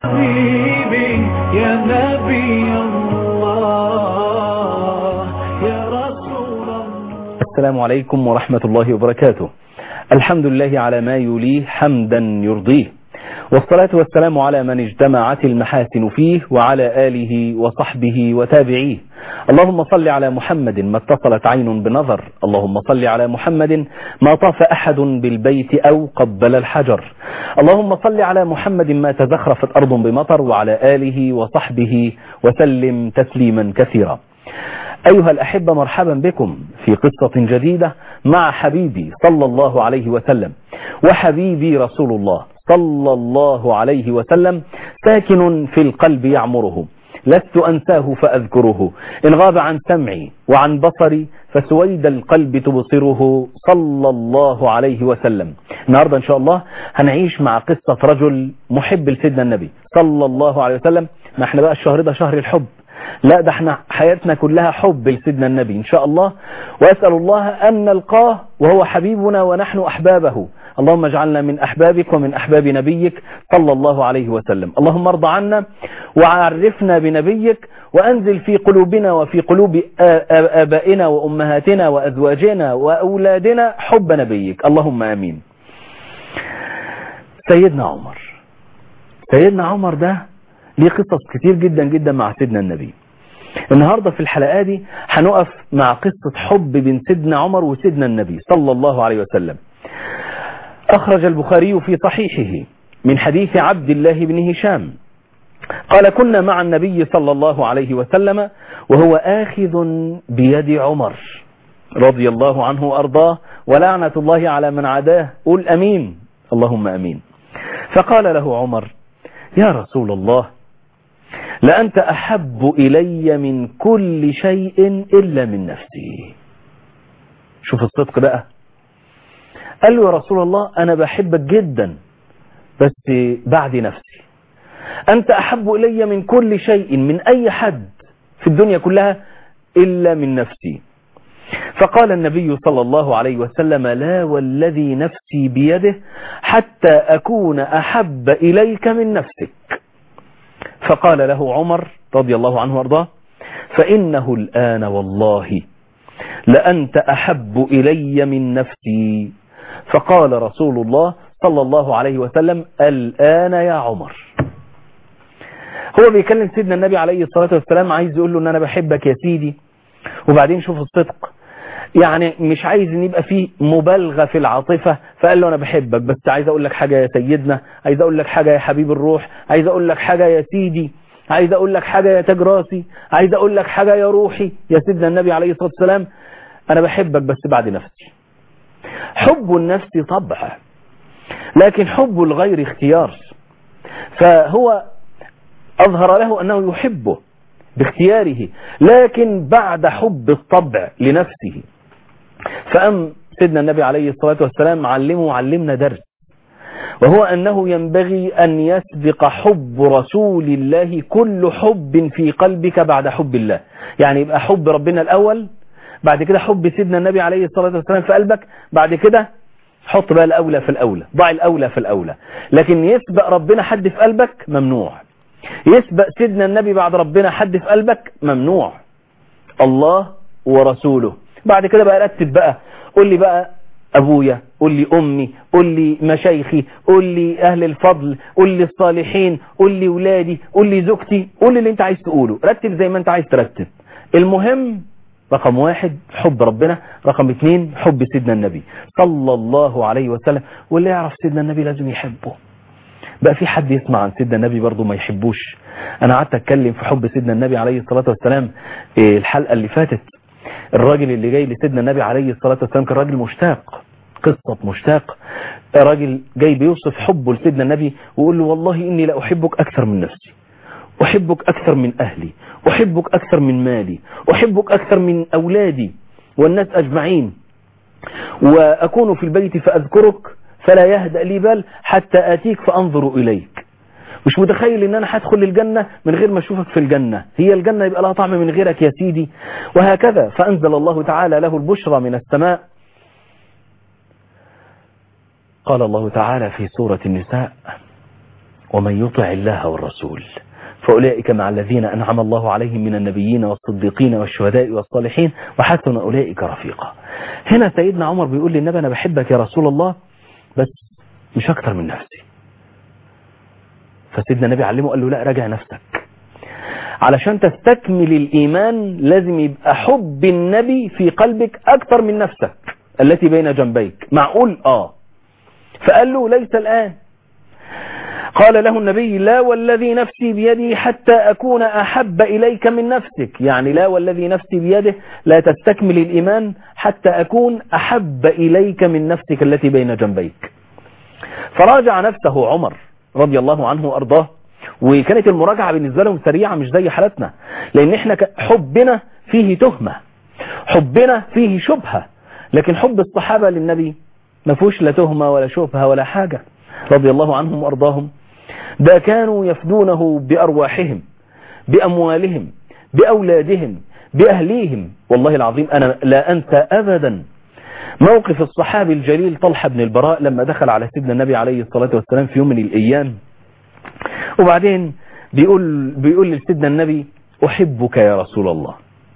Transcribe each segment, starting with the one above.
حبيبي يا نبي الله يا رسول الله السلام عليكم ورحمة الله وبركاته الحمد لله على ما يليه حمدا يرضيه والصلاة والسلام على من اجتمعت المحاسن فيه وعلى آله وصحبه وتابعيه اللهم صل على محمد ما اتصلت عين بنظر اللهم صل على محمد ما طاف أحد بالبيت أو قبل الحجر اللهم صل على محمد ما تزخرفت أرض بمطر وعلى آله وصحبه وسلم تسليما كثيرا أيها الأحبة مرحبا بكم في قصة جديدة مع حبيبي صلى الله عليه وسلم وحبيبي رسول الله صلى الله عليه وسلم ساكن في القلب يعمره لست أنساه فأذكره إن غاب عن سمعي وعن بصري فسويد القلب تبصره صلى الله عليه وسلم النهاردة إن شاء الله هنعيش مع قصة رجل محب لسيدنا النبي صلى الله عليه وسلم ما احنا بقى الشهر ده شهر الحب لا ده احنا حياتنا كلها حب لسيدنا النبي ان شاء الله واسأل الله ان نلقاه وهو حبيبنا ونحن احبابه اللهم اجعلنا من احبابك ومن احباب نبيك صلى الله عليه وسلم اللهم ارضى عنا وعرفنا بنبيك وانزل في قلوبنا وفي قلوب ابائنا وامهاتنا وازواجنا واولادنا حب نبيك اللهم امين سيدنا عمر سيدنا عمر ده ليه قصص كتير جدا جدا مع سيدنا النبي النهاردة في الحلقة دي هنقف مع قصة حب بين سيدنا عمر وسيدنا النبي صلى الله عليه وسلم أخرج البخاري في صحيحه من حديث عبد الله بن هشام قال كنا مع النبي صلى الله عليه وسلم وهو آخذ بيد عمر رضي الله عنه وأرضاه ولعنة الله على من عداه قل أمين اللهم أمين فقال له عمر يا رسول الله لأنت أحب إلي من كل شيء إلا من نفسي شوف الصدق بقى قال له يا رسول الله أنا بحبك جدا بس بعد نفسي أنت أحب إلي من كل شيء من أي حد في الدنيا كلها إلا من نفسي فقال النبي صلى الله عليه وسلم لا والذي نفسي بيده حتى أكون أحب إليك من نفسك فقال له عمر رضي الله عنه وارضاه فإنه الآن والله لأنت أحب إلي من نفسي فقال رسول الله صلى الله عليه وسلم الآن يا عمر هو بيكلم سيدنا النبي عليه الصلاة والسلام عايز يقول له ان انا بحبك يا سيدي وبعدين شوف الصدق يعني مش عايز ان يبقى فيه مبالغة في العاطفة فقال له انا بحبك بس عايز اقول لك حاجة يا سيدنا عايز اقول لك حاجة يا حبيب الروح عايز اقول لك حاجة يا سيدي عايز اقول لك حاجة يا تاج راسي عايز اقول لك حاجة يا روحي يا سيدنا النبي عليه الصلاة والسلام انا بحبك بس بعد نفسي حب النفس طبع لكن حب الغير اختيار فهو أظهر له أنه يحبه باختياره لكن بعد حب الطبع لنفسه فأم سيدنا النبي عليه الصلاة والسلام علمه وعلمنا درس وهو أنه ينبغي أن يسبق حب رسول الله كل حب في قلبك بعد حب الله يعني يبقى حب ربنا الأول بعد كده حب سيدنا النبي عليه الصلاة والسلام في قلبك بعد كده حط بقى الأولى في الأولى ضع الأولى في الأولى لكن يسبق ربنا حد في قلبك ممنوع يسبق سيدنا النبي بعد ربنا حد في قلبك ممنوع الله ورسوله بعد كده بقى رتب بقى قول لي بقى أبويا قول لي أمي قول لي مشايخي قول لي أهل الفضل قول لي الصالحين قول لي ولادي قول لي زوجتي قول لي اللي انت عايز تقوله رتب زي ما انت عايز ترتب المهم رقم واحد حب ربنا رقم اثنين حب سيدنا النبي صلى الله عليه وسلم واللي يعرف سيدنا النبي لازم يحبه بقى في حد يسمع عن سيدنا النبي برضه ما يحبوش انا قعدت اتكلم في حب سيدنا النبي عليه الصلاة والسلام الحلقة اللي فاتت الراجل اللي جاي لسيدنا النبي عليه الصلاة والسلام كان راجل مشتاق قصة مشتاق راجل جاي بيوصف حبه لسيدنا النبي ويقول له والله إني لا أحبك أكثر من نفسي أحبك أكثر من أهلي أحبك أكثر من مالي أحبك أكثر من أولادي والناس أجمعين وأكون في البيت فأذكرك فلا يهدأ لي بال حتى آتيك فأنظر إليك مش متخيل ان انا هدخل الجنة من غير ما اشوفك في الجنة هي الجنة يبقى لها طعم من غيرك يا سيدي وهكذا فأنزل الله تعالى له البشرى من السماء قال الله تعالى في سورة النساء ومن يطع الله والرسول فأولئك مع الذين أنعم الله عليهم من النبيين والصديقين والشهداء والصالحين وحسن أولئك رفيقا هنا سيدنا عمر بيقول للنبي أنا بحبك يا رسول الله بس مش أكتر من نفسي فسيدنا النبي علمه قال له لا راجع نفسك علشان تستكمل الإيمان لازم يبقى حب النبي في قلبك أكتر من نفسك التي بين جنبيك معقول آه فقال له ليس الآن قال له النبي لا والذي نفسي بيدي حتى أكون أحب إليك من نفسك يعني لا والذي نفسي بيده لا تستكمل الإيمان حتى أكون أحب إليك من نفسك التي بين جنبيك فراجع نفسه عمر رضي الله عنه وأرضاه وكانت المراجعة بالنسبة لهم سريعة مش زي حالتنا لأن احنا حبنا فيه تهمة حبنا فيه شبهة لكن حب الصحابة للنبي ما فيهوش لا تهمة ولا شبهة ولا حاجة رضي الله عنهم وأرضاهم ده كانوا يفدونه بأرواحهم بأموالهم بأولادهم بأهليهم والله العظيم أنا لا أنسى أبدا موقف الصحابي الجليل طلحة بن البراء لما دخل على سيدنا النبي عليه الصلاة والسلام في يوم من الأيام وبعدين بيقول, بيقول لسيدنا النبي أحبك يا رسول الله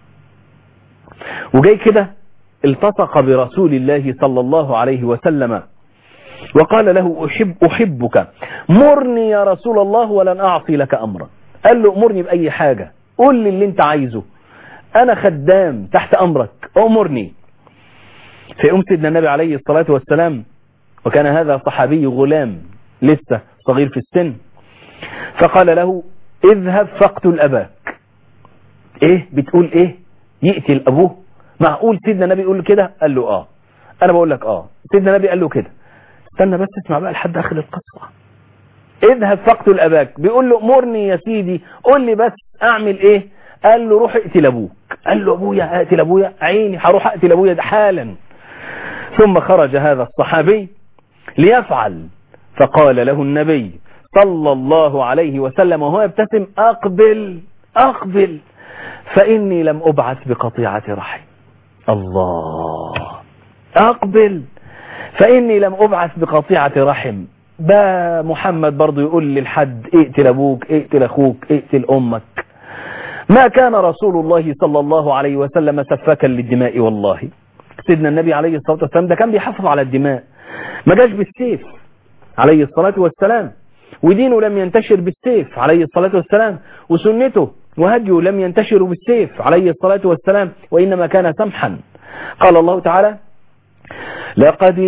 وجاي كده التصق برسول الله صلى الله عليه وسلم وقال له أحب أحبك مرني يا رسول الله ولن أعصي لك أمرا قال له أمرني بأي حاجة قول لي اللي انت عايزه أنا خدام تحت أمرك أمرني فيقوم سيدنا النبي عليه الصلاة والسلام وكان هذا صحابي غلام لسه صغير في السن فقال له اذهب فاقتل أباك ايه بتقول ايه يقتل أبوه معقول سيدنا النبي يقول له كده قال له اه انا بقول لك اه سيدنا النبي قال له كده استنى بس اسمع بقى لحد اخر القصة اذهب فاقتل اباك بيقول له امرني يا سيدي قول لي بس اعمل ايه قال له روح اقتل ابوك قال له ابويا اقتل ابويا عيني هروح اقتل ابويا ده حالا ثم خرج هذا الصحابي ليفعل فقال له النبي صلى الله عليه وسلم وهو يبتسم اقبل اقبل فاني لم ابعث بقطيعة رحم الله اقبل فاني لم ابعث بقطيعة رحم با محمد برضو يقول للحد اقتل ابوك اقتل اخوك اقتل امك ما كان رسول الله صلى الله عليه وسلم سفاكا للدماء والله سيدنا النبي عليه الصلاة والسلام ده كان بيحافظ على الدماء ما جاش بالسيف عليه الصلاة والسلام ودينه لم ينتشر بالسيف عليه الصلاة والسلام وسنته وهديه لم ينتشر بالسيف عليه الصلاة والسلام وإنما كان سمحا قال الله تعالى لقد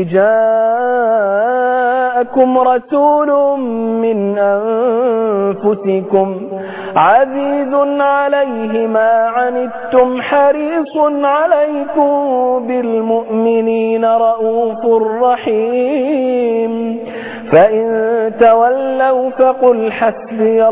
جاءكم رسول من أنفسكم عزيز عليه ما عنتم حريص عليكم بالمؤمنين رؤوف رحيم فإن تولوا فقل حسبي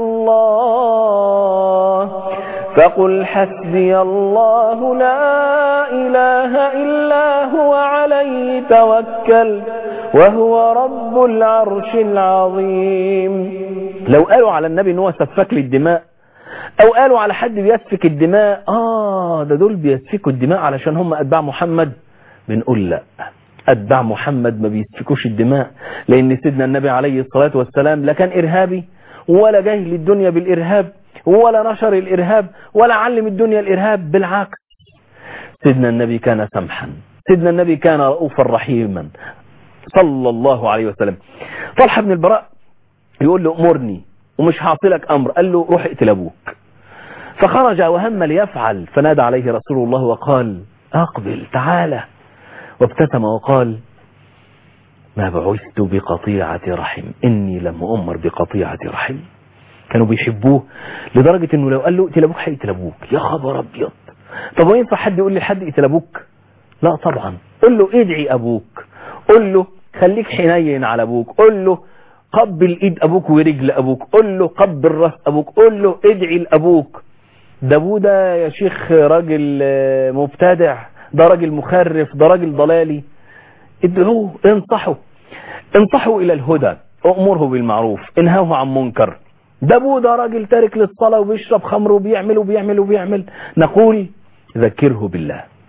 الله فقل حسبي الله لا إله إلا هو عليه توكل وهو رب العرش العظيم لو قالوا على النبي ان هو سفك للدماء او قالوا على حد بيسفك الدماء اه ده دول بيسفكوا الدماء علشان هم اتباع محمد بنقول لا اتباع محمد ما بيسفكوش الدماء لان سيدنا النبي عليه الصلاة والسلام لا كان ارهابي ولا جاي للدنيا بالارهاب ولا نشر الارهاب ولا علم الدنيا الارهاب بالعكس سيدنا النبي كان سمحا سيدنا النبي كان رؤوفا رحيما صلى الله عليه وسلم طلحة بن البراء يقول له امرني ومش هعطلك امر قال له روح اقتل ابوك فخرج وهم ليفعل فنادى عليه رسول الله وقال اقبل تعالى وابتسم وقال ما بعثت بقطيعة رحم إني لم أمر بقطيعة رحم كانوا بيحبوه لدرجة انه لو قال له اقتل ابوك هيقتل ابوك يا خبر ابيض طب وينفع حد يقول لحد اقتل ابوك لا طبعا قل له ادعي ابوك قل له خليك حنين على ابوك قل له قبل ايد ابوك ورجل ابوك قل له قبل راس ابوك قل له ادعي لابوك ده ابوه ده يا شيخ راجل مبتدع ده راجل مخرف ده راجل ضلالي ادعوه انصحوا انصحوا الى الهدى امره بالمعروف انهوه عن منكر ده ابوه ده راجل تارك للصلاة وبيشرب خمر وبيعمل وبيعمل وبيعمل نقول ذكره بالله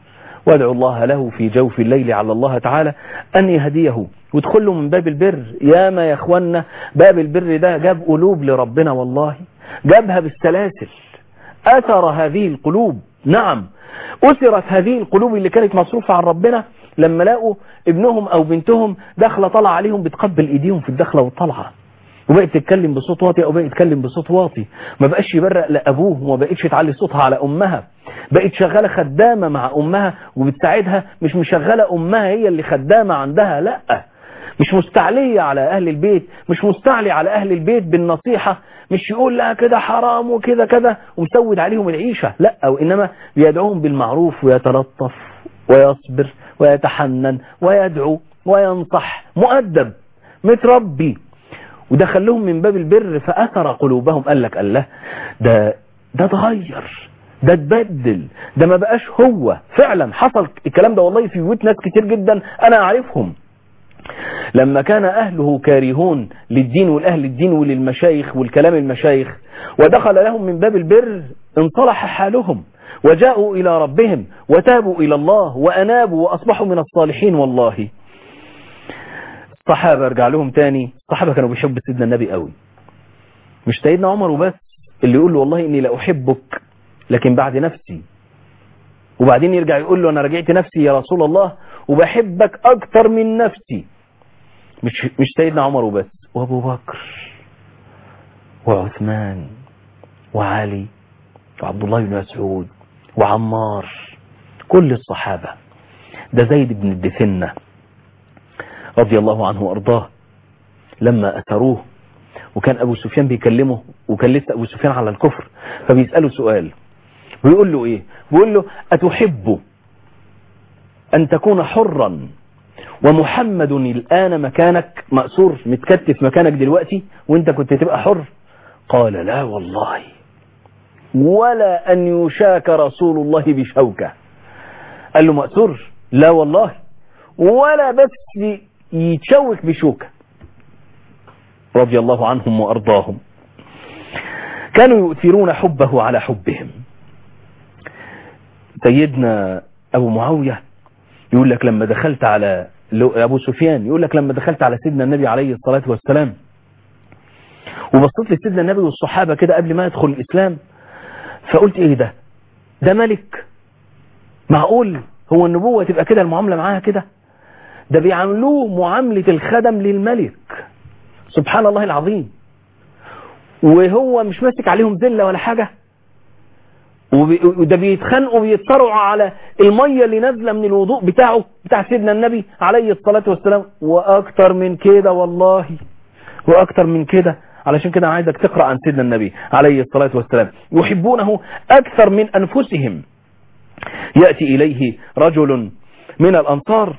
وادعوا الله له في جوف الليل على الله تعالى أن يهديه وادخلوا من باب البر يا ما يا اخوانا باب البر ده جاب قلوب لربنا والله جابها بالسلاسل أثر هذه القلوب نعم أثرت هذه القلوب اللي كانت مصروفة عن ربنا لما لقوا ابنهم أو بنتهم داخله طلع عليهم بتقبل إيديهم في الدخلة والطلعة وبقت تتكلم بصوت واطي او بقت تتكلم بصوت واطي ما بقاش يبرق لابوه وما بقتش تعلي صوتها على امها بقت شغاله خدامه مع امها وبتساعدها مش مشغله امها هي اللي خدامه عندها لا مش مستعليه على اهل البيت مش مستعلي على اهل البيت بالنصيحه مش يقول لا كده حرام وكده كده ومسود عليهم العيشه لا وانما بيدعوهم بالمعروف ويتلطف ويصبر ويتحنن ويدعو وينصح مؤدب متربي ودخلهم من باب البر فأثر قلوبهم قال لك الله ده ده اتغير ده اتبدل ده ما بقاش هو فعلا حصل الكلام ده والله في بيوت ناس كتير جدا انا اعرفهم لما كان اهله كارهون للدين والاهل الدين وللمشايخ والكلام المشايخ ودخل لهم من باب البر انصلح حالهم وجاءوا الى ربهم وتابوا الى الله وانابوا واصبحوا من الصالحين والله الصحابة ارجع لهم تاني الصحابة كانوا بيحبوا سيدنا النبي قوي مش سيدنا عمر وبس اللي يقول له والله اني لا احبك لكن بعد نفسي وبعدين يرجع يقول له انا رجعت نفسي يا رسول الله وبحبك اكتر من نفسي مش مش سيدنا عمر وبس وابو بكر وعثمان وعلي وعبد الله بن مسعود وعمار كل الصحابة ده زيد بن الدثنه رضي الله عنه وارضاه لما أثروه وكان أبو سفيان بيكلمه وكان لسه أبو سفيان على الكفر فبيسأله سؤال ويقول له إيه بيقول له أتحب أن تكون حرا ومحمد الآن مكانك مأسور متكتف مكانك دلوقتي وانت كنت تبقى حر قال لا والله ولا أن يشاك رسول الله بشوكة قال له مأسور لا والله ولا بس يتشوك بشوكة رضي الله عنهم وأرضاهم كانوا يؤثرون حبه على حبهم سيدنا أبو معاوية يقول لك لما دخلت على أبو سفيان يقول لك لما دخلت على سيدنا النبي عليه الصلاة والسلام وبصيت لسيدنا النبي والصحابة كده قبل ما يدخل الإسلام فقلت إيه ده ده ملك معقول هو النبوة تبقى كده المعاملة معاها كده ده بيعاملوه معاملة الخدم للملك سبحان الله العظيم وهو مش ماسك عليهم ذلة ولا حاجة وده بيتخانقوا بيتصارعوا على المية اللي نازلة من الوضوء بتاعه بتاع سيدنا النبي عليه الصلاة والسلام وأكتر من كده والله وأكتر من كده علشان كده عايزك تقرأ عن سيدنا النبي عليه الصلاة والسلام يحبونه أكثر من أنفسهم يأتي إليه رجل من الأنصار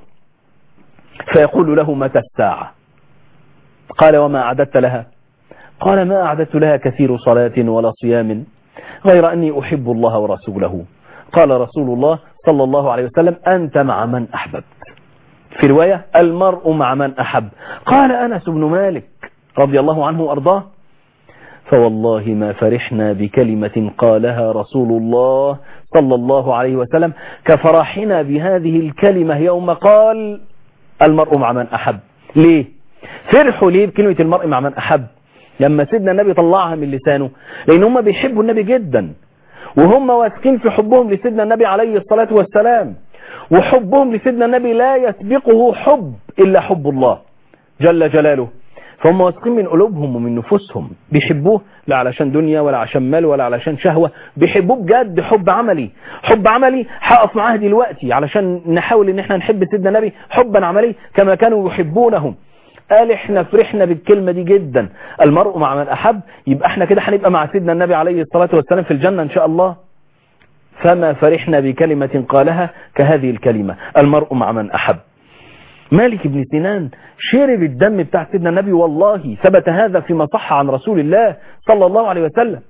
فيقول له متى الساعة قال وما أعددت لها قال ما أعددت لها كثير صلاة ولا صيام غير أني أحب الله ورسوله قال رسول الله صلى الله عليه وسلم أنت مع من أحببت في رواية المرء مع من أحب قال أنس بن مالك رضي الله عنه وأرضاه فوالله ما فرحنا بكلمة قالها رسول الله صلى الله عليه وسلم كفرحنا بهذه الكلمة يوم قال المرء مع من أحب ليه فرحوا ليه بكلمة المرء مع من أحب لما سيدنا النبي طلعها من لسانه لأن هم بيحبوا النبي جدا وهم واثقين في حبهم لسيدنا النبي عليه الصلاة والسلام وحبهم لسيدنا النبي لا يسبقه حب إلا حب الله جل جلاله فهم واثقين من قلوبهم ومن نفوسهم بيحبوه لا علشان دنيا ولا عشان مال ولا علشان شهوة بيحبوه بجد حب عملي حب عملي هقف معاه دلوقتي علشان نحاول ان احنا نحب سيدنا النبي حبا عملي كما كانوا يحبونهم قال احنا فرحنا بالكلمة دي جدا المرء مع من احب يبقى احنا كده هنبقى مع سيدنا النبي عليه الصلاة والسلام في الجنة ان شاء الله فما فرحنا بكلمة قالها كهذه الكلمة المرء مع من احب مالك بن سنان شرب الدم بتاع سيدنا النبي والله ثبت هذا فيما صح عن رسول الله صلى الله عليه وسلم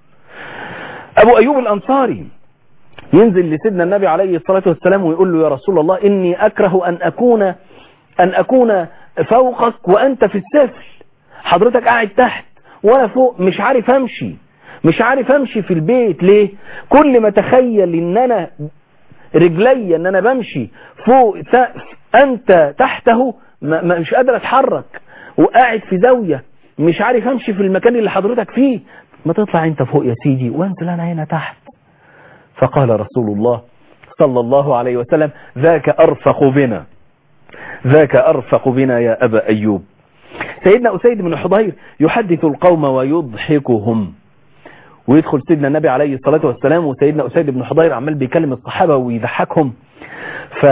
أبو أيوب الأنصاري ينزل لسيدنا النبي عليه الصلاة والسلام ويقول له يا رسول الله إني أكره أن أكون أن أكون فوقك وأنت في السفل حضرتك قاعد تحت وأنا فوق مش عارف أمشي مش عارف أمشي في البيت ليه كل ما تخيل إن أنا رجلي ان انا بمشي فوق سقف انت تحته ما ما مش قادر اتحرك وقاعد في زاوية مش عارف امشي في المكان اللي حضرتك فيه ما تطلع انت فوق يا سيدي وانزل انا هنا تحت فقال رسول الله صلى الله عليه وسلم ذاك ارفق بنا ذاك ارفق بنا يا ابا ايوب سيدنا أسيد بن حضير يحدث القوم ويضحكهم ويدخل سيدنا النبي عليه الصلاة والسلام وسيدنا أسيد بن حضير عمال بيكلم الصحابة ويضحكهم ف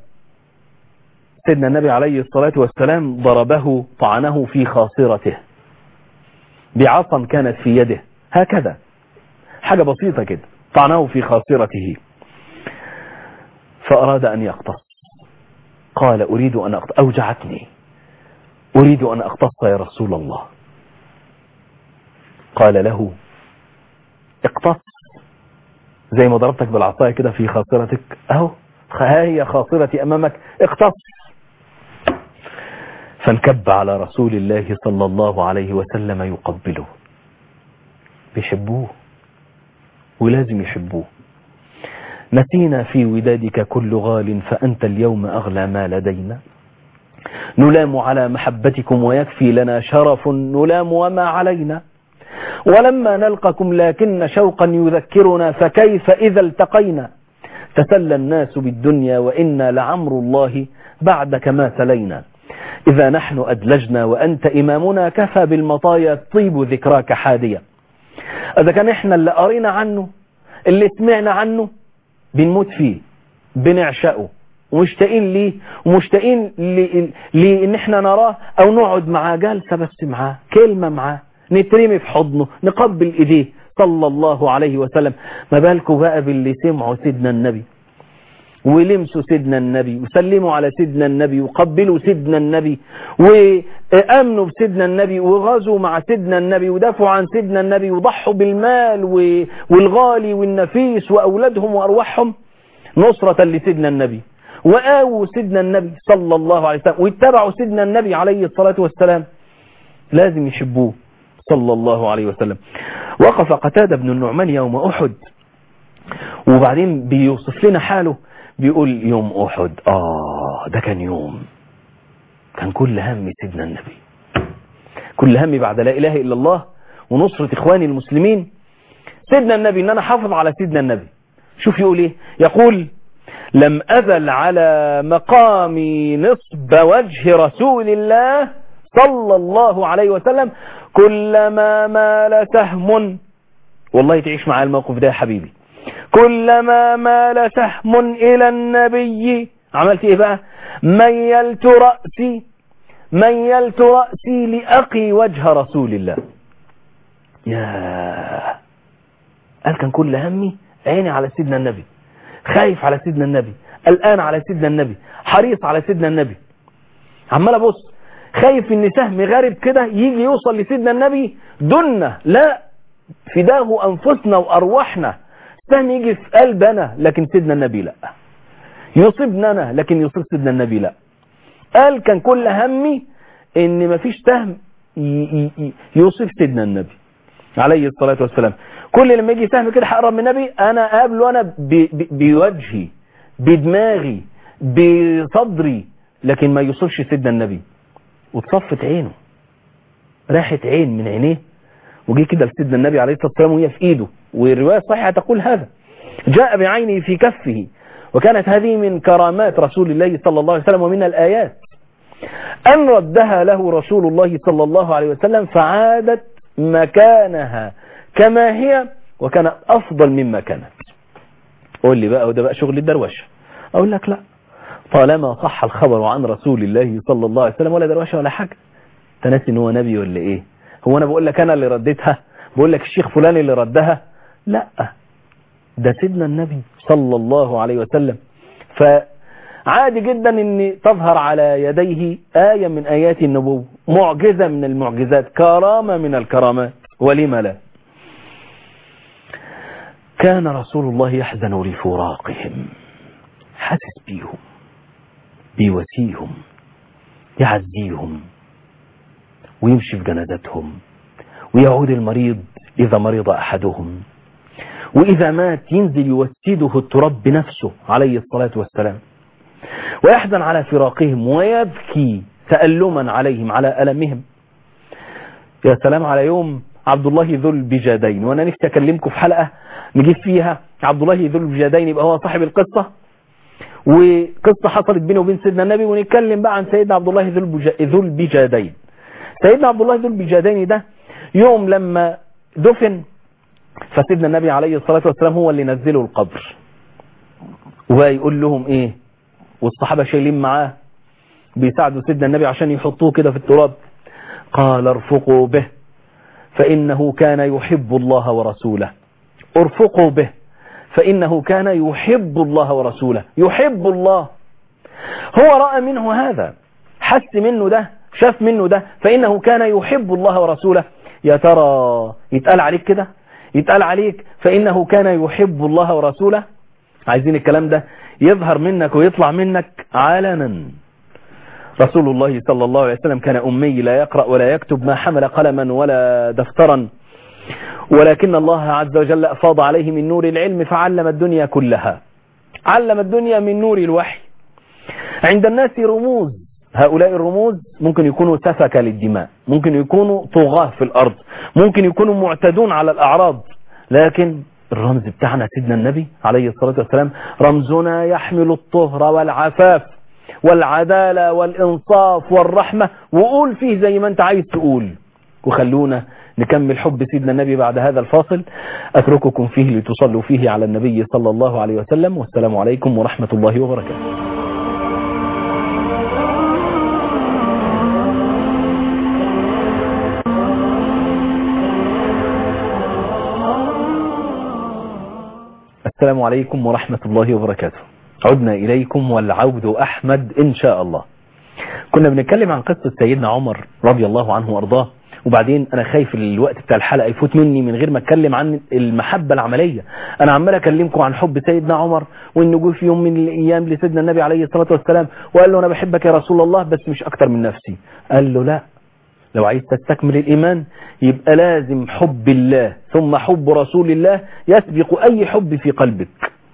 سيدنا النبي عليه الصلاة والسلام ضربه طعنه في خاصرته بعصا كانت في يده هكذا حاجة بسيطة كده طعنه في خاصرته فأراد أن يقتص قال أريد أن أقتص أوجعتني أريد أن أقتص يا رسول الله قال له اقتص زي ما ضربتك بالعصاية كده في خاصرتك أهو ها هي خاصرتي أمامك اقتص فانكب على رسول الله صلى الله عليه وسلم يقبله بيحبوه ولازم يحبوه نسينا في ودادك كل غال فأنت اليوم أغلى ما لدينا نلام على محبتكم ويكفي لنا شرف نلام وما علينا ولما نلقكم لكن شوقا يذكرنا فكيف إذا التقينا تسلى الناس بالدنيا وإنا لعمر الله بعدك ما سلينا إذا نحن أدلجنا وأنت إمامنا كفى بالمطايا طيب ذكراك حادية إذا كان إحنا اللي قرينا عنه اللي سمعنا عنه بنموت فيه بنعشقه ومشتاقين ليه ومشتاقين لان احنا نراه او نقعد معاه جلسه بس معاه كلمه معاه نترمي في حضنه نقبل ايديه صلى الله عليه وسلم ما بالكم بقى باللي سمعوا سيدنا النبي ولمسوا سيدنا النبي وسلموا على سيدنا النبي وقبلوا سيدنا النبي وامنوا بسيدنا النبي وغزوا مع سيدنا النبي ودافعوا عن سيدنا النبي وضحوا بالمال والغالي والنفيس واولادهم وارواحهم نصرة لسيدنا النبي وآووا سيدنا النبي صلى الله عليه وسلم واتبعوا سيدنا النبي عليه الصلاة والسلام لازم يحبوه صلى الله عليه وسلم وقف قتادة بن النعمان يوم أحد وبعدين بيوصف لنا حاله بيقول يوم أحد آه ده كان يوم كان كل هم سيدنا النبي كل هم بعد لا إله إلا الله ونصرة إخواني المسلمين سيدنا النبي إن أنا حافظ على سيدنا النبي شوف يقول إيه يقول لم أزل على مقام نصب وجه رسول الله صلى الله عليه وسلم كلما مال سهم والله تعيش مع الموقف ده يا حبيبي كلما مال سهم إلى النبي عملت إيه بقى ميلت رأسي ميلت رأسي لأقي وجه رسول الله يا قال كان كل همي عيني على سيدنا النبي خايف على سيدنا النبي قلقان على سيدنا النبي حريص على سيدنا النبي عمال ابص خايف ان سهم غارب كده يجي يوصل لسيدنا النبي دنا لا فداه انفسنا وارواحنا سهم يجي في قلبنا لكن سيدنا النبي لا يصيبنا انا لكن يصيب سيدنا النبي لا قال كان كل همي ان مفيش سهم يصيب سيدنا النبي عليه الصلاة والسلام كل لما يجي سهم كده هقرب من النبي انا قابله انا بوجهي بدماغي بصدري لكن ما يوصفش سيدنا النبي وتصفت عينه راحت عين من عينيه وجي كده لسيدنا النبي عليه الصلاة والسلام وهي في ايده والرواية الصحيحة تقول هذا جاء بعينه في كفه وكانت هذه من كرامات رسول الله صلى الله عليه وسلم ومن الآيات أن ردها له رسول الله صلى الله عليه وسلم فعادت مكانها كما هي وكانت أفضل مما كانت قول لي بقى وده بقى شغل الدروشة أقول لك لا طالما صح الخبر عن رسول الله صلى الله عليه وسلم ولا دروشة ولا حاجة تناسي ان هو نبي ولا ايه هو انا بقول لك انا اللي رديتها بقول لك الشيخ فلان اللي ردها لا ده سيدنا النبي صلى الله عليه وسلم فعادي جدا ان تظهر على يديه آية من آيات النبوة معجزة من المعجزات كرامة من الكرامات ولم لا كان رسول الله يحزن لفراقهم حاسس بيهم بيواسيهم يعزيهم ويمشي في جنازتهم ويعود المريض إذا مرض أحدهم وإذا مات ينزل يوسده التراب بنفسه عليه الصلاة والسلام ويحزن على فراقهم ويبكي تألما عليهم على ألمهم يا سلام على يوم عبد الله ذو البجادين وانا نفسي اكلمكم في حلقة نجيب فيها عبد الله ذو البجادين يبقى هو صاحب القصة وقصة حصلت بينه وبين سيدنا النبي ونتكلم بقى عن سيدنا عبد الله ذو البج- ذو البجادين سيدنا عبد الله ذو البجادين ده يوم لما دفن فسيدنا النبي عليه الصلاة والسلام هو اللي نزله القبر ويقول لهم ايه والصحابة شايلين معاه بيساعدوا سيدنا النبي عشان يحطوه كده في التراب قال ارفقوا به فإنه كان يحب الله ورسوله ارفقوا به فإنه كان يحب الله ورسوله يحب الله هو رأى منه هذا حس منه ده شاف منه ده فإنه كان يحب الله ورسوله يا ترى يتقال عليك كده يتقال عليك فإنه كان يحب الله ورسوله عايزين الكلام ده يظهر منك ويطلع منك علنا رسول الله صلى الله عليه وسلم كان أمي لا يقرأ ولا يكتب ما حمل قلما ولا دفترا ولكن الله عز وجل أفاض عليه من نور العلم فعلم الدنيا كلها علم الدنيا من نور الوحي عند الناس رموز هؤلاء الرموز ممكن يكونوا سفك للدماء ممكن يكونوا طغاة في الأرض ممكن يكونوا معتدون على الأعراض لكن الرمز بتاعنا سيدنا النبي عليه الصلاة والسلام رمزنا يحمل الطهر والعفاف والعدالة والإنصاف والرحمة وقول فيه زي ما انت عايز تقول وخلونا نكمل حب سيدنا النبي بعد هذا الفاصل أترككم فيه لتصلوا فيه على النبي صلى الله عليه وسلم والسلام عليكم ورحمة الله وبركاته السلام عليكم ورحمة الله وبركاته عدنا إليكم والعود أحمد إن شاء الله كنا بنتكلم عن قصة سيدنا عمر رضي الله عنه وأرضاه وبعدين أنا خايف الوقت بتاع الحلقة يفوت مني من غير ما أتكلم عن المحبة العملية أنا عمال أكلمكم عن حب سيدنا عمر وإنه جه في يوم من الأيام لسيدنا النبي عليه الصلاة والسلام وقال له أنا بحبك يا رسول الله بس مش أكتر من نفسي قال له لا لو عايز تستكمل الإيمان يبقى لازم حب الله ثم حب رسول الله يسبق أي حب في قلبك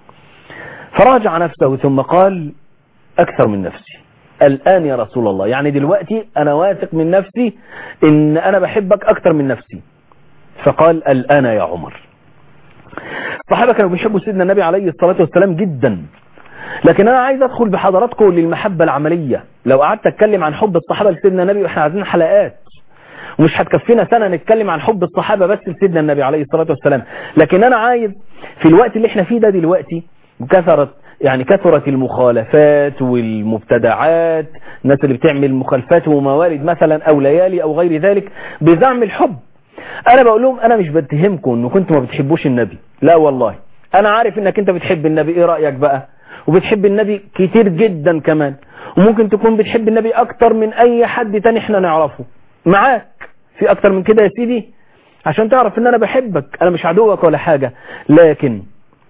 فراجع نفسه ثم قال أكثر من نفسي الآن يا رسول الله يعني دلوقتي أنا واثق من نفسي إن أنا بحبك أكثر من نفسي فقال الآن يا عمر الصحابة كانوا بيحبوا سيدنا النبي عليه الصلاة والسلام جدا لكن أنا عايز أدخل بحضراتكم للمحبة العملية لو قعدت أتكلم عن حب الصحابة لسيدنا النبي وإحنا عايزين حلقات ومش هتكفينا سنة نتكلم عن حب الصحابة بس لسيدنا النبي عليه الصلاة والسلام لكن أنا عايز في الوقت اللي احنا فيه ده دلوقتي كثرت يعني كثرت المخالفات والمبتدعات الناس اللي بتعمل مخالفات وموارد مثلا أو ليالي أو غير ذلك بزعم الحب أنا بقول لهم أنا مش بتهمكم أنكم كنتم ما بتحبوش النبي لا والله أنا عارف أنك أنت بتحب النبي إيه رأيك بقى وبتحب النبي كتير جدا كمان وممكن تكون بتحب النبي أكتر من أي حد تاني احنا نعرفه معاك في أكتر من كده يا سيدي عشان تعرف ان انا بحبك انا مش عدوك ولا حاجة لكن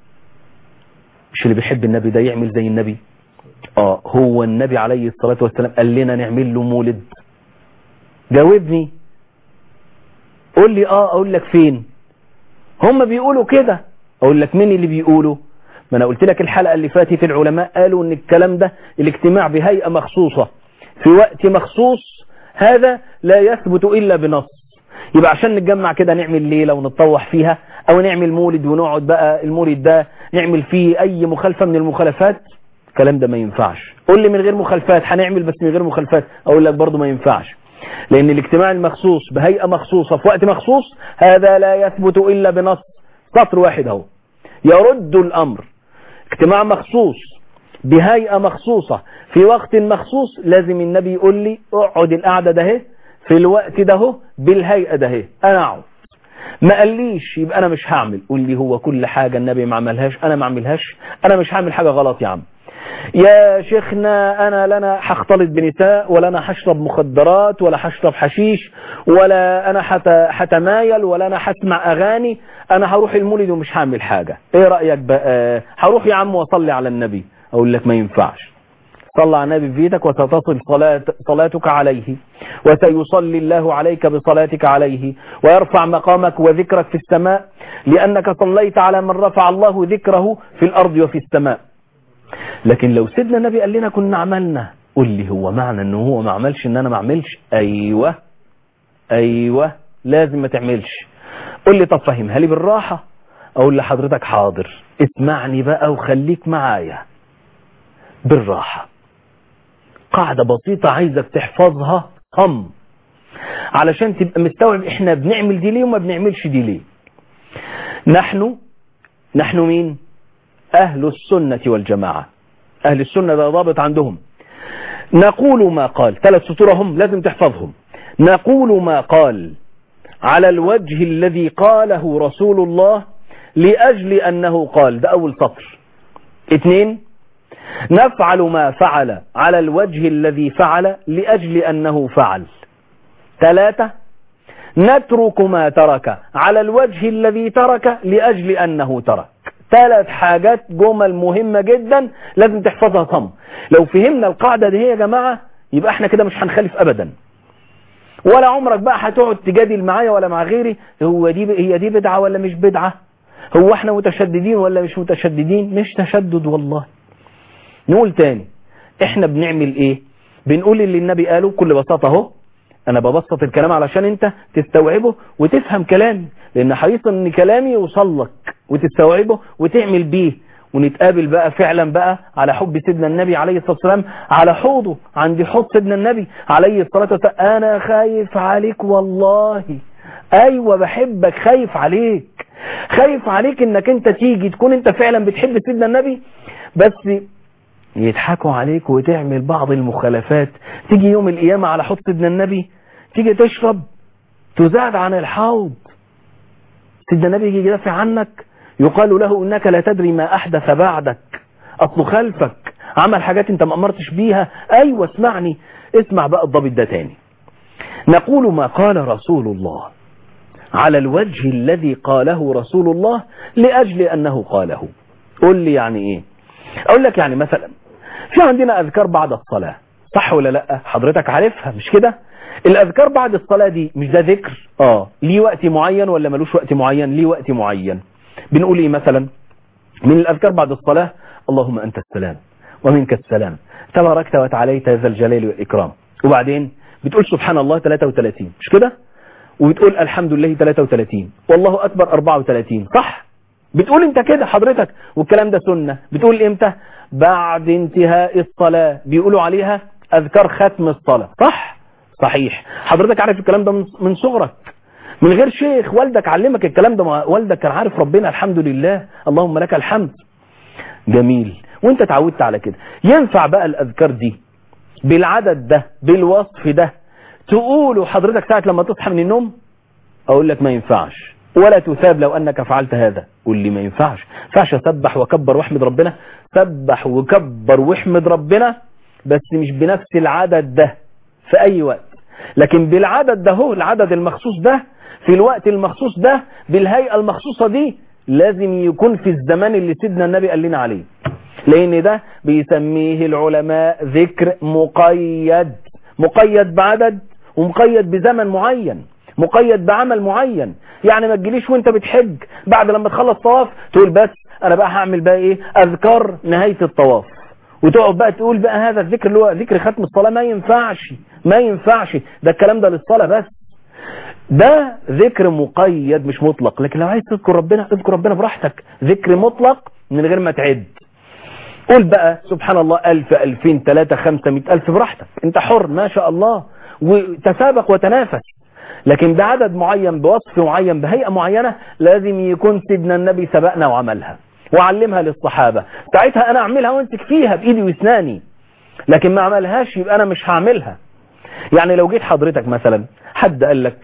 مش اللي بيحب النبي ده يعمل زي النبي اه هو النبي عليه الصلاة والسلام قال لنا نعمل له مولد جاوبني قول لي اه اقول لك فين هم بيقولوا كده اقول لك مين اللي بيقولوا ما انا قلت لك الحلقة اللي فاتت العلماء قالوا ان الكلام ده الاجتماع بهيئة مخصوصة في وقت مخصوص هذا لا يثبت الا بنص يبقى عشان نتجمع كده نعمل ليلة ونتطوح فيها او نعمل مولد ونقعد بقى المولد ده نعمل فيه اي مخالفة من المخالفات الكلام ده ما ينفعش قول لي من غير مخالفات هنعمل بس من غير مخالفات اقول لك برضو ما ينفعش لان الاجتماع المخصوص بهيئة مخصوصة في وقت مخصوص هذا لا يثبت الا بنص سطر واحد اهو يرد الامر اجتماع مخصوص بهيئة مخصوصة في وقت مخصوص لازم النبي يقول لي اقعد القعدة ده اهي في الوقت ده اهو بالهيئة ده اهي انا اقعد ما قاليش يبقى انا مش هعمل قول لي هو كل حاجة النبي ما عملهاش انا ما عملهاش انا مش هعمل حاجة غلط يا عم يا شيخنا انا لا انا هختلط بنساء ولا انا هشرب مخدرات ولا هشرب حشيش ولا انا هتمايل ولا انا هسمع اغاني انا هروح المولد ومش هعمل حاجة ايه رأيك بقى هروح يا عم واصلي على النبي اقول لك ما ينفعش صلى على النبي في بيتك وستصل صلاة صلاتك عليه وسيصلي الله عليك بصلاتك عليه ويرفع مقامك وذكرك في السماء لأنك صليت على من رفع الله ذكره في الأرض وفي السماء لكن لو سيدنا النبي قال لنا كنا عملنا قول لي هو معنى انه هو ما عملش ان انا ما اعملش ايوه ايوه لازم ما تعملش قول لي طب فهمها لي بالراحة اقول لحضرتك حاضر اسمعني بقى وخليك معايا بالراحة قاعدة بسيطة عايزك تحفظها صم علشان تبقى مستوعب احنا بنعمل دي ليه وما بنعملش دي ليه نحن نحن مين اهل السنة والجماعة اهل السنة ده ضابط عندهم نقول ما قال ثلاث سطور هم لازم تحفظهم نقول ما قال على الوجه الذي قاله رسول الله لأجل أنه قال ده أول سطر اثنين نفعل ما فعل على الوجه الذي فعل لأجل أنه فعل ثلاثة نترك ما ترك على الوجه الذي ترك لأجل أنه ترك ثلاث حاجات جمل مهمة جدا لازم تحفظها صم لو فهمنا القاعدة دي يا جماعة يبقى احنا كده مش هنخالف أبدا ولا عمرك بقى هتقعد تجادل معايا ولا مع غيري هو دي هي دي بدعة ولا مش بدعة هو احنا متشددين ولا مش متشددين مش تشدد والله نقول تاني احنا بنعمل ايه بنقول اللي النبي قاله بكل بساطة اهو انا ببسط الكلام علشان انت تستوعبه وتفهم كلامي لان حريص ان كلامي يوصل لك وتستوعبه وتعمل بيه ونتقابل بقى فعلا بقى على حب سيدنا النبي عليه الصلاة والسلام على حوضه عند حوض سيدنا النبي عليه الصلاة والسلام انا خايف عليك والله ايوه بحبك خايف عليك خايف عليك انك انت تيجي تكون انت فعلا بتحب سيدنا النبي بس يضحكوا عليك وتعمل بعض المخالفات تيجي يوم القيامة على حوض سيدنا النبي تيجي تشرب تزاد عن الحوض سيدنا النبي يجي يدافع عنك يقال له انك لا تدري ما احدث بعدك اصله خلفك عمل حاجات انت ما امرتش بيها ايوه اسمعني اسمع بقى الضابط ده تاني نقول ما قال رسول الله على الوجه الذي قاله رسول الله لأجل أنه قاله قل لي يعني إيه أقول لك يعني مثلا في عندنا أذكار بعد الصلاة صح ولا لا حضرتك عارفها مش كده الأذكار بعد الصلاة دي مش ده ذكر آه ليه وقت معين ولا ملوش وقت معين ليه وقت معين بنقول إيه مثلا من الأذكار بعد الصلاة اللهم أنت السلام ومنك السلام تباركت وتعاليت ذا الجلال والإكرام وبعدين بتقول سبحان الله 33 مش كده وبتقول الحمد لله 33 والله أكبر 34 صح بتقول انت كده حضرتك والكلام ده سنة بتقول امتى بعد انتهاء الصلاة بيقولوا عليها أذكار ختم الصلاة صح صحيح حضرتك عارف الكلام ده من صغرك من غير شيخ والدك علمك الكلام ده والدك كان عارف ربنا الحمد لله اللهم لك الحمد جميل وانت اتعودت على كده ينفع بقى الأذكار دي بالعدد ده بالوصف ده تقولوا حضرتك ساعة لما تصحى من النوم اقول لك ما ينفعش ولا تثاب لو انك فعلت هذا قول لي ما ينفعش ينفعش اسبح واكبر واحمد ربنا سبح وكبر واحمد ربنا بس مش بنفس العدد ده في اي وقت لكن بالعدد ده هو العدد المخصوص ده في الوقت المخصوص ده بالهيئة المخصوصة دي لازم يكون في الزمان اللي سيدنا النبي قال لنا عليه لان ده بيسميه العلماء ذكر مقيد مقيد بعدد ومقيد بزمن معين مقيد بعمل معين يعني ما تجيليش وانت بتحج بعد لما تخلص طواف تقول بس انا بقى هعمل بقى ايه اذكار نهاية الطواف وتقعد بقى تقول بقى هذا الذكر اللي هو ذكر ختم الصلاة ما ينفعش ما ينفعش ده الكلام ده للصلاة بس ده ذكر مقيد مش مطلق لكن لو عايز تذكر ربنا اذكر ربنا براحتك ذكر مطلق من غير ما تعد قول بقى سبحان الله ألف ألفين ثلاثة خمسة مئة ألف براحتك انت حر ما شاء الله وتسابق وتنافس لكن بعدد معين بوصف معين بهيئة معينة لازم يكون سيدنا النبي سبقنا وعملها وعلمها للصحابة ساعتها انا اعملها وامسك فيها بايدي واسناني لكن ما عملهاش يبقى انا مش هعملها يعني لو جيت حضرتك مثلا حد قال لك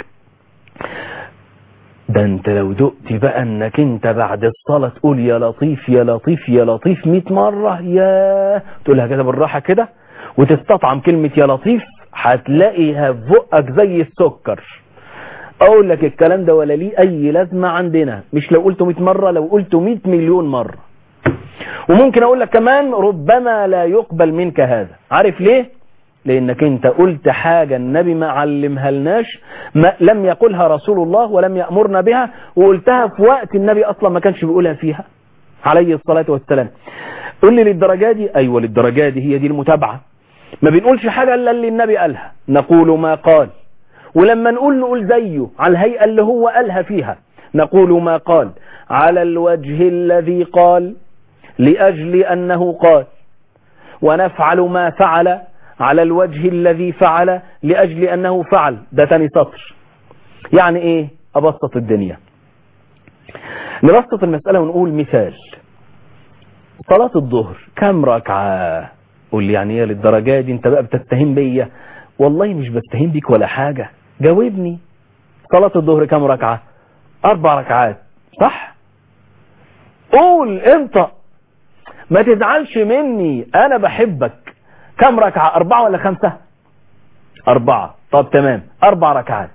ده انت لو دقت بقى انك انت بعد الصلاة تقول يا لطيف يا لطيف يا لطيف 100 مرة يا تقولها كده بالراحة كده وتستطعم كلمة يا لطيف هتلاقيها في بقك زي السكر اقول لك الكلام ده ولا ليه اي لازمة عندنا مش لو قلته 100 مرة لو قلته 100 مليون مرة وممكن اقول لك كمان ربما لا يقبل منك هذا عارف ليه لانك انت قلت حاجة النبي ما علمها لناش ما لم يقولها رسول الله ولم يأمرنا بها وقلتها في وقت النبي اصلا ما كانش بيقولها فيها عليه الصلاة والسلام قل لي للدرجة دي ايوه للدرجة دي هي دي المتابعة ما بنقولش حاجة الا اللي النبي قالها نقول ما قال ولما نقول نقول زيه على الهيئة اللي هو قالها فيها نقول ما قال على الوجه الذي قال لأجل أنه قال ونفعل ما فعل على الوجه الذي فعل لأجل أنه فعل ده تاني سطر يعني ايه أبسط الدنيا نبسط المسألة ونقول مثال صلاة الظهر كم ركعة قول لي يعني ايه للدرجة دي انت بقى بتتهم بيا والله مش بتهم بيك ولا حاجة جاوبني صلاة الظهر كم ركعة اربع ركعات صح قول انت ما تزعلش مني انا بحبك كم ركعة اربعة ولا خمسة اربعة طب تمام اربع ركعات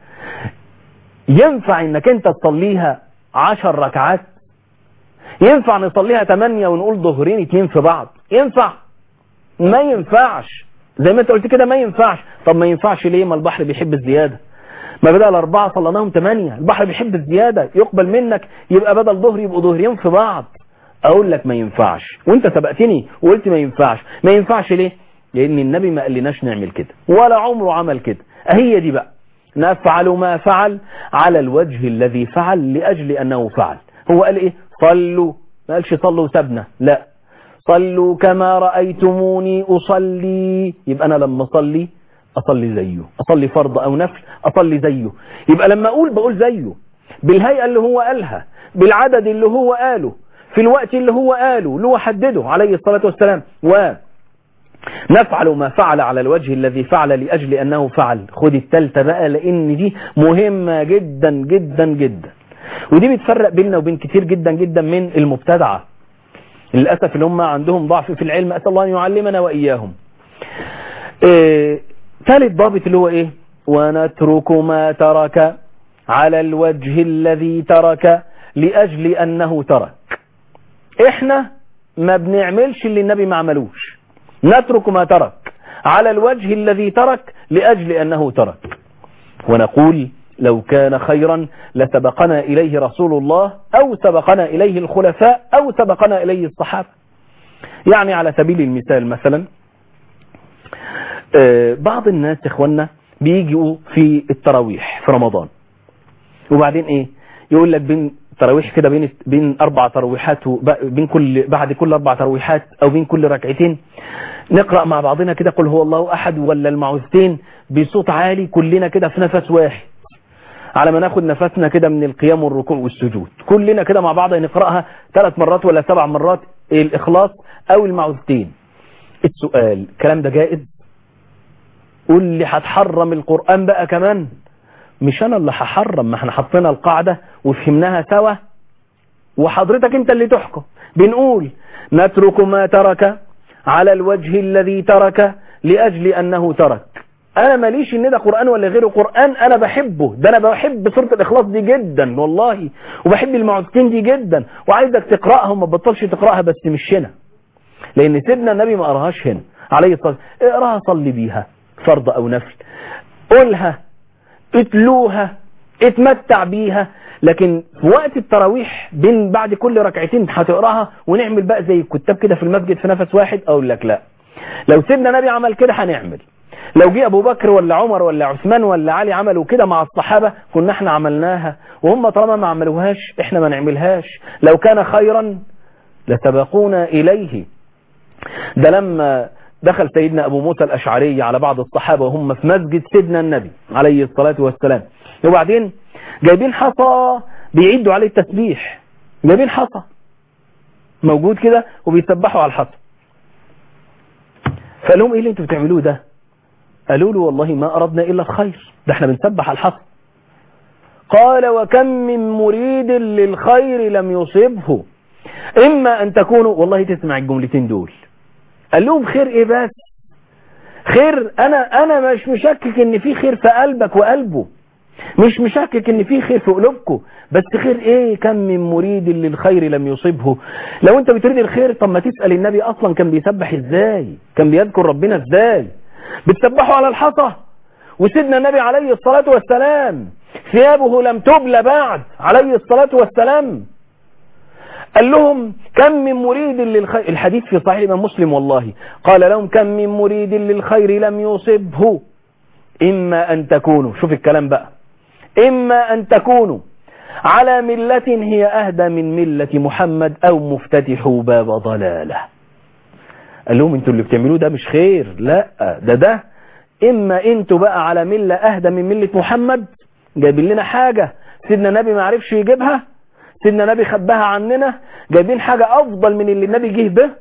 ينفع انك انت تصليها عشر ركعات ينفع نصليها تمانية ونقول ظهرين اتنين في بعض ينفع ما ينفعش زي ما انت قلت كده ما ينفعش طب ما ينفعش ليه ما البحر بيحب الزيادة ما بدل أربعة صلناهم تمانية البحر بيحب الزيادة يقبل منك يبقى بدل ظهر يبقوا ظهرين في بعض اقول لك ما ينفعش وانت سبقتني وقلت ما ينفعش ما ينفعش ليه لان النبي ما قالناش نعمل كده ولا عمره عمل كده هي دي بقى نفعل ما فعل على الوجه الذي فعل لأجل أنه فعل هو قال إيه صلوا ما قالش صلوا سبنا لا صلوا كما رأيتموني أصلي يبقى أنا لما أصلي أصلي زيه أصلي فرض أو نفل أصلي زيه يبقى لما أقول بقول زيه بالهيئة اللي هو قالها بالعدد اللي هو قاله في الوقت اللي هو قاله اللي هو حدده عليه الصلاة والسلام و نفعل ما فعل على الوجه الذي فعل لأجل أنه فعل خد التالتة بقى لأن دي مهمة جدا جدا جدا ودي بتفرق بيننا وبين كتير جدا جدا من المبتدعة للأسف اللي هم عندهم ضعف في العلم أسأل الله أن يعلمنا وإياهم إيه ثالث ضابط اللي هو إيه ونترك ما ترك على الوجه الذي ترك لأجل أنه ترك إحنا ما بنعملش اللي النبي ما عملوش نترك ما ترك على الوجه الذي ترك لأجل أنه ترك ونقول لو كان خيرا لسبقنا إليه رسول الله أو سبقنا إليه الخلفاء أو سبقنا إليه الصحابة يعني على سبيل المثال مثلا بعض الناس إخوانا بيجوا في التراويح في رمضان وبعدين إيه يقول لك بين تراويح كده بين بين اربع تراويحات بين كل بعد كل اربع تراويحات او بين كل ركعتين نقرا مع بعضنا كده قل هو الله احد ولا المعوذتين بصوت عالي كلنا كده في نفس واحد على ما ناخد نفسنا كده من القيام والركوع والسجود كلنا كده مع بعض نقراها ثلاث مرات ولا سبع مرات الاخلاص او المعوذتين السؤال الكلام ده جائز قول لي هتحرم القران بقى كمان مش انا اللي هحرم ما احنا حطينا القاعدة وفهمناها سوا وحضرتك انت اللي تحكم بنقول نترك ما ترك على الوجه الذي ترك لأجل أنه ترك انا ماليش ان ده قرآن ولا غيره قرآن انا بحبه ده انا بحب سورة الاخلاص دي جدا والله وبحب المعوذتين دي جدا وعايزك تقرأها وما تبطلش تقرأها بس مش هنا لان سيدنا النبي ما قراهاش هنا عليه الصلاة اقراها صلي بيها فرض او نفل قولها اتلوها اتمتع بيها لكن في وقت التراويح بين بعد كل ركعتين هتقراها ونعمل بقى زي الكتاب كده في المسجد في نفس واحد اقول لك لا لو سيدنا نبي عمل كده هنعمل لو جه ابو بكر ولا عمر ولا عثمان ولا علي عملوا كده مع الصحابة كنا احنا عملناها وهم طالما ما عملوهاش احنا ما نعملهاش لو كان خيرا لسبقونا اليه ده لما دخل سيدنا أبو موسى الأشعري على بعض الصحابة وهم في مسجد سيدنا النبي عليه الصلاة والسلام وبعدين جايبين حصى بيعدوا عليه التسبيح جايبين حصى موجود كده وبيسبحوا على الحصى فقال لهم ايه اللي انتوا بتعملوه ده قالوا له والله ما أردنا إلا الخير ده احنا بنسبح على الحصى قال وكم من مريد للخير لم يصبه إما أن تكونوا والله تسمع الجملتين دول قال لهم خير ايه بس خير انا انا مش مشكك ان في خير في قلبك وقلبه مش مشكك ان في خير في قلوبكم بس خير ايه كم من مريد للخير لم يصبه لو انت بتريد الخير طب ما تسأل النبي اصلا كان بيسبح ازاي كان بيذكر ربنا ازاي بتسبحوا على الحصى وسيدنا النبي عليه الصلاة والسلام ثيابه لم تبلى بعد عليه الصلاة والسلام قال لهم كم من مريد للخير الحديث في صحيح الإمام مسلم والله قال لهم كم من مريد للخير لم يصبه إما أن تكونوا شوف الكلام بقى إما أن تكونوا على ملة هي أهدى من ملة محمد أو مفتتحوا باب ضلالة قال لهم انتوا اللي بتعملوه ده مش خير لا ده ده إما انتوا بقى على ملة أهدى من ملة محمد جايبين لنا حاجة سيدنا النبي ما عرفش يجيبها سيدنا النبي خباها عننا جايبين حاجة أفضل من اللي النبي جه به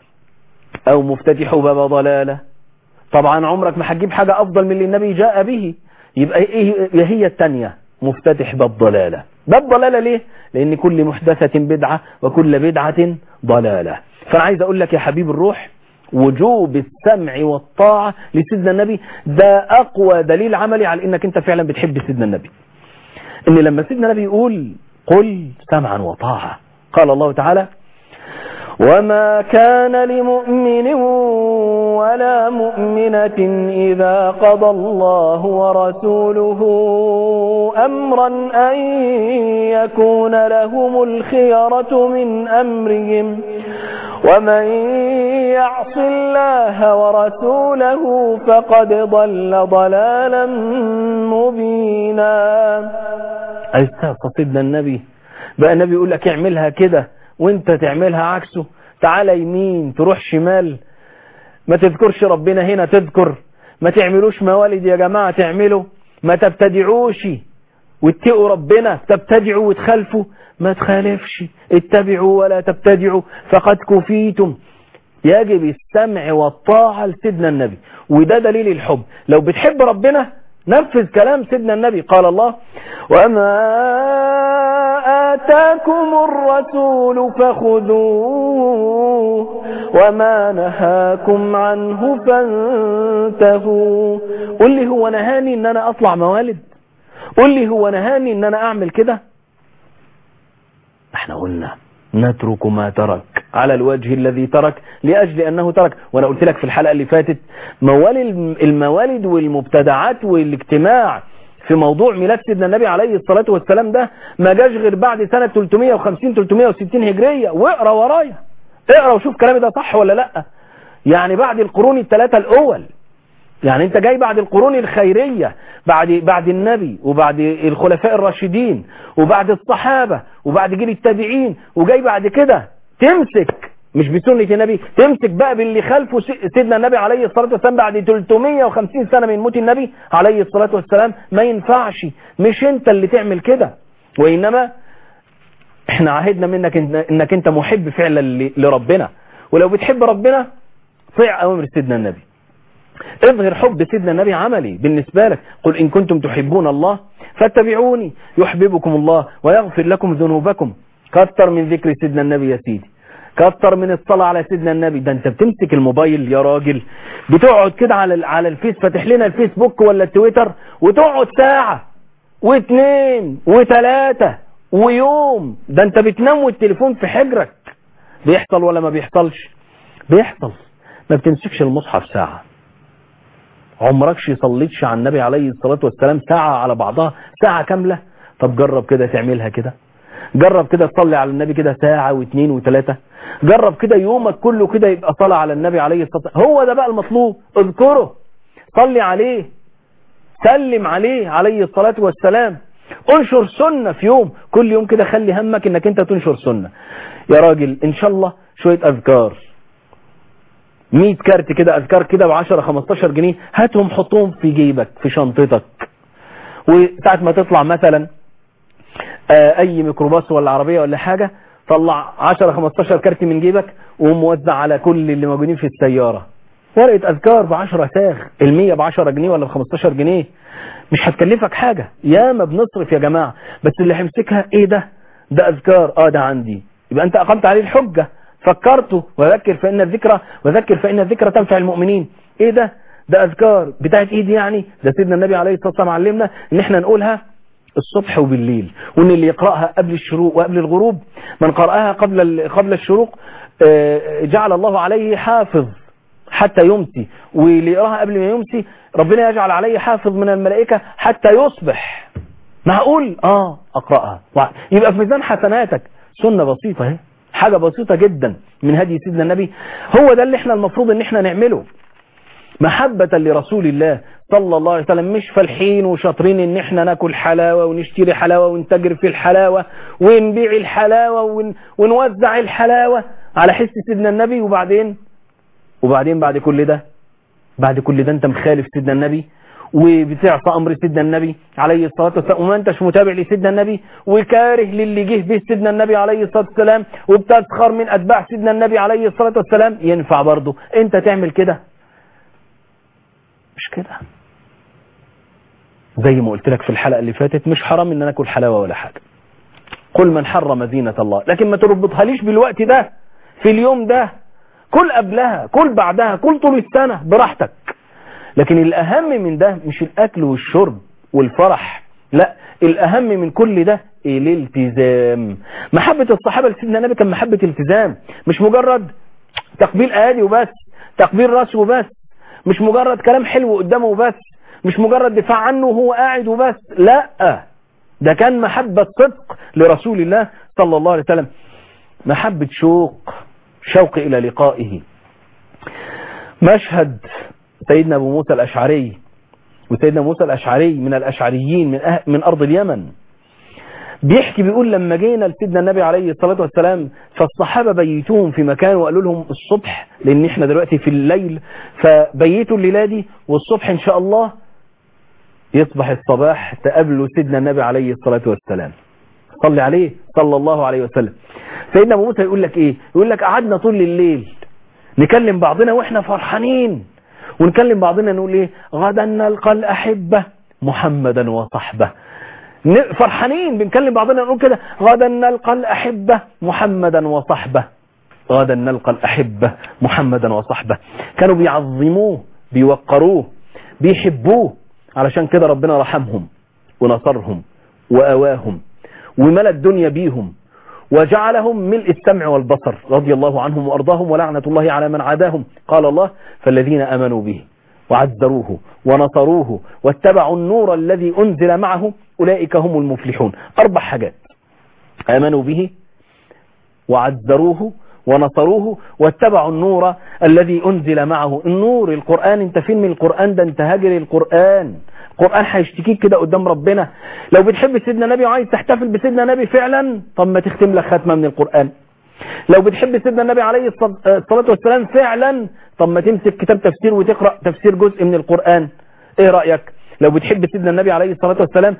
أو مفتتحوا باب ضلالة طبعا عمرك ما هتجيب حاجة أفضل من اللي النبي جاء به يبقى إيه هي التانية مفتتح باب ضلالة باب ضلالة ليه لأن كل محدثة بدعة وكل بدعة ضلالة فأنا عايز أقول لك يا حبيب الروح وجوب السمع والطاعة لسيدنا النبي ده أقوى دليل عملي على إنك أنت فعلا بتحب سيدنا النبي إن لما سيدنا النبي يقول قل سمعا وطاعة قال الله تعالى وما كان لمؤمن ولا مؤمنة إذا قضى الله ورسوله أمرا أن يكون لهم الخيرة من أمرهم ومن يعص الله ورسوله فقد ضل ضلالا مبينا أيها سيدنا النبي بقى النبي يقول لك اعملها كده وانت تعملها عكسه تعالى يمين تروح شمال ما تذكرش ربنا هنا تذكر ما تعملوش موالد يا جماعة تعملوا ما تبتدعوش واتقوا ربنا تبتدعوا وتخالفوا ما تخالفش اتبعوا ولا تبتدعوا فقد كفيتم يجب السمع والطاعة لسيدنا النبي وده دليل الحب لو بتحب ربنا نفذ كلام سيدنا النبي قال الله وما آتاكم الرسول فخذوه وما نهاكم عنه فانتهوا قل لي هو نهاني ان انا اطلع موالد قل لي هو نهاني ان انا اعمل كده احنا قلنا نترك ما ترك على الوجه الذي ترك لأجل أنه ترك وأنا قلت لك في الحلقة اللي فاتت موالد الموالد والمبتدعات والاجتماع في موضوع ميلاد سيدنا النبي عليه الصلاة والسلام ده ما جاش غير بعد سنة 350 360 هجرية واقرا ورايا اقرا وشوف كلامي ده صح ولا لا يعني بعد القرون الثلاثة الأول يعني انت جاي بعد القرون الخيرية بعد بعد النبي وبعد الخلفاء الراشدين وبعد الصحابة وبعد جيل التابعين وجاي بعد كده تمسك مش بسنة النبي تمسك بقى باللي خلفه سيدنا النبي عليه الصلاة والسلام بعد 350 سنة من موت النبي عليه الصلاة والسلام ما ينفعش مش انت اللي تعمل كده وإنما احنا عهدنا منك انك انت محب فعلا لربنا ولو بتحب ربنا طيع اوامر سيدنا النبي اظهر حب سيدنا النبي عملي بالنسبة لك قل إن كنتم تحبون الله فاتبعوني يحببكم الله ويغفر لكم ذنوبكم كتر من ذكر سيدنا النبي يا سيدي كتر من الصلاة على سيدنا النبي ده انت بتمسك الموبايل يا راجل بتقعد كده على على الفيس فاتح لنا الفيسبوك ولا التويتر وتقعد ساعة واثنين وثلاثة ويوم ده انت بتنام والتليفون في حجرك بيحصل ولا ما بيحصلش بيحصل ما بتمسكش المصحف ساعة عمركش صليتش على النبي عليه الصلاة والسلام ساعة على بعضها ساعة كاملة طب جرب كده تعملها كده جرب كده تصلي على النبي كده ساعة واثنين وثلاثة جرب كده يومك كله كده يبقى صلاة على النبي عليه الصلاة والسلام هو ده بقى المطلوب اذكره صلي عليه سلم عليه عليه الصلاة والسلام انشر سنة في يوم كل يوم كده خلي همك انك انت تنشر سنة يا راجل ان شاء الله شوية اذكار 100 كارت كده اذكار كده ب 10 15 جنيه هاتهم حطهم في جيبك في شنطتك وساعة ما تطلع مثلا اي ميكروباص ولا عربية ولا حاجة طلع 10 15 كارت من جيبك وموزع على كل اللي موجودين في السيارة ورقة اذكار ب 10 ساغ ال100 ب 10 جنيه ولا ب 15 جنيه مش هتكلفك حاجة ياما بنصرف يا جماعة بس اللي هيمسكها ايه ده ده اذكار اه ده عندي يبقى انت اقمت عليه الحجة فكرته وذكر فإن الذكرى وذكر فإن الذكرى تنفع المؤمنين ايه ده ده اذكار بتاعت ايدي يعني ده سيدنا النبي عليه الصلاه والسلام علمنا ان احنا نقولها الصبح وبالليل وان اللي يقراها قبل الشروق وقبل الغروب من قراها قبل ال- قبل الشروق آه، جعل الله عليه حافظ حتى يمسي واللي يقراها قبل ما يمسي ربنا يجعل عليه حافظ من الملائكه حتى يصبح معقول اه اقراها وع- يبقى في ميزان حسناتك سنه بسيطه اهي حاجه بسيطه جدا من هدي سيدنا النبي هو ده اللي احنا المفروض ان احنا نعمله محبة لرسول الله صلى الله عليه وسلم مش فالحين وشاطرين ان احنا ناكل حلاوة ونشتري حلاوة ونتاجر في الحلاوة ونبيع الحلاوة ون... ونوزع الحلاوة على حس سيدنا النبي وبعدين وبعدين بعد كل ده بعد كل ده انت مخالف سيدنا النبي وبتعصى امر سيدنا النبي عليه الصلاه والسلام وما انتش متابع لسيدنا النبي وكاره للي جه به سيدنا النبي عليه الصلاه والسلام وبتسخر من اتباع سيدنا النبي عليه الصلاه والسلام ينفع برضه انت تعمل كده مش كده زي ما قلت لك في الحلقه اللي فاتت مش حرام ان انا اكل حلاوه ولا حاجه قل من حرم زينه الله لكن ما تربطهاليش بالوقت ده في اليوم ده كل قبلها كل بعدها كل طول السنه براحتك لكن الأهم من ده مش الأكل والشرب والفرح لا الأهم من كل ده الالتزام محبة الصحابة لسيدنا النبي كان محبة التزام مش مجرد تقبيل أيادي وبس تقبيل راس وبس مش مجرد كلام حلو قدامه وبس مش مجرد دفاع عنه وهو قاعد وبس لا ده كان محبة صدق لرسول الله صلى الله عليه وسلم محبة شوق شوق إلى لقائه مشهد سيدنا أبو موسى الأشعري وسيدنا موسى الأشعري من الأشعريين من, أه من أرض اليمن بيحكي بيقول لما جينا لسيدنا النبي عليه الصلاة والسلام فالصحابة بيتوهم في مكان وقالوا لهم الصبح لأن احنا دلوقتي في الليل فبيتوا الليلة دي والصبح إن شاء الله يصبح الصباح تقابلوا سيدنا النبي عليه الصلاة والسلام صلي عليه صلى الله عليه وسلم سيدنا أبو موسى يقول لك إيه يقول لك قعدنا طول الليل نكلم بعضنا وإحنا فرحانين ونكلم بعضنا نقول ايه غدا نلقى الأحبة محمدا وصحبه فرحانين بنكلم بعضنا نقول كده غدا نلقى الأحبة محمدا وصحبه غدا نلقى الأحبة محمدا وصحبه كانوا بيعظموه بيوقروه بيحبوه علشان كده ربنا رحمهم ونصرهم وأواهم وملى الدنيا بيهم وجعلهم ملء السمع والبصر رضي الله عنهم وأرضاهم ولعنة الله على من عاداهم قال الله فالذين أمنوا به وعزروه ونصروه واتبعوا النور الذي أنزل معه أولئك هم المفلحون أربع حاجات آمنوا به وعزروه ونصروه واتبعوا النور الذي أنزل معه النور القرآن انت فين من القرآن ده انت هاجر القرآن القرآن هيشتكيك كده قدام ربنا لو بتحب سيدنا النبي وعايز تحتفل بسيدنا النبي فعلا طب ما تختم لك ختمة من القرآن لو بتحب سيدنا النبي عليه الصلاة والسلام فعلا طب ما تمسك كتاب تفسير وتقرأ تفسير جزء من القرآن ايه رأيك لو بتحب سيدنا النبي عليه الصلاة والسلام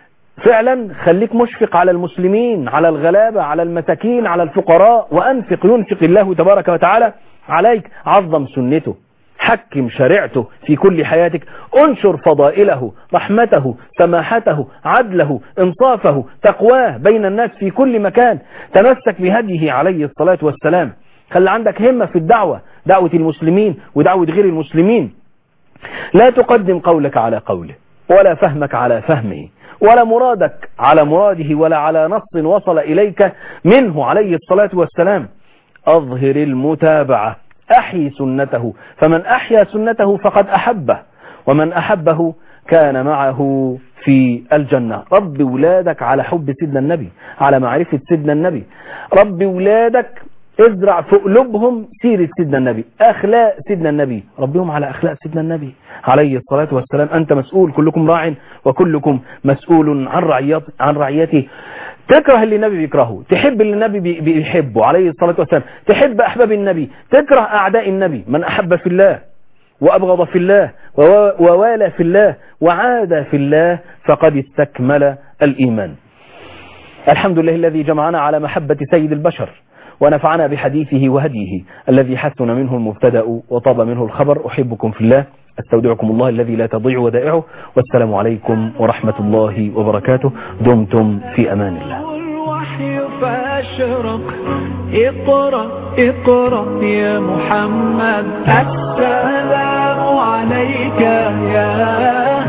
فعلا خليك مشفق على المسلمين على الغلابة على المساكين على الفقراء وأنفق ينفق الله تبارك وتعالى عليك عظم سنته حكم شريعته في كل حياتك انشر فضائله رحمته سماحته عدله انصافه تقواه بين الناس في كل مكان تمسك بهديه عليه الصلاة والسلام خلي عندك همة في الدعوة دعوة المسلمين ودعوة غير المسلمين لا تقدم قولك على قوله ولا فهمك على فهمه ولا مرادك على مراده ولا على نص وصل إليك منه عليه الصلاة والسلام أظهر المتابعة أحي سنته فمن أحيا سنته فقد أحبه ومن أحبه كان معه في الجنة رب ولادك على حب سيدنا النبي على معرفة سيدنا النبي رب ولادك ازرع في قلوبهم سيرة سيدنا النبي أخلاق سيدنا النبي ربهم على أخلاق سيدنا النبي عليه الصلاة والسلام أنت مسؤول كلكم راع وكلكم مسؤول عن رعيت عن رعيته تكره اللي النبي بيكرهه تحب اللي النبي بيحبه عليه الصلاة والسلام تحب أحباب النبي تكره أعداء النبي من أحب في الله وأبغض في الله ووالى في الله وعاد في الله فقد استكمل الإيمان الحمد لله الذي جمعنا على محبة سيد البشر ونفعنا بحديثه وهديه الذي حسن منه المبتدا وطاب منه الخبر أحبكم في الله استودعكم الله الذي لا تضيع ودائعه والسلام عليكم ورحمة الله وبركاته دمتم في أمان الله الوحي فأشرق اقرأ اقرأ يا محمد السلام عليكم عليك يا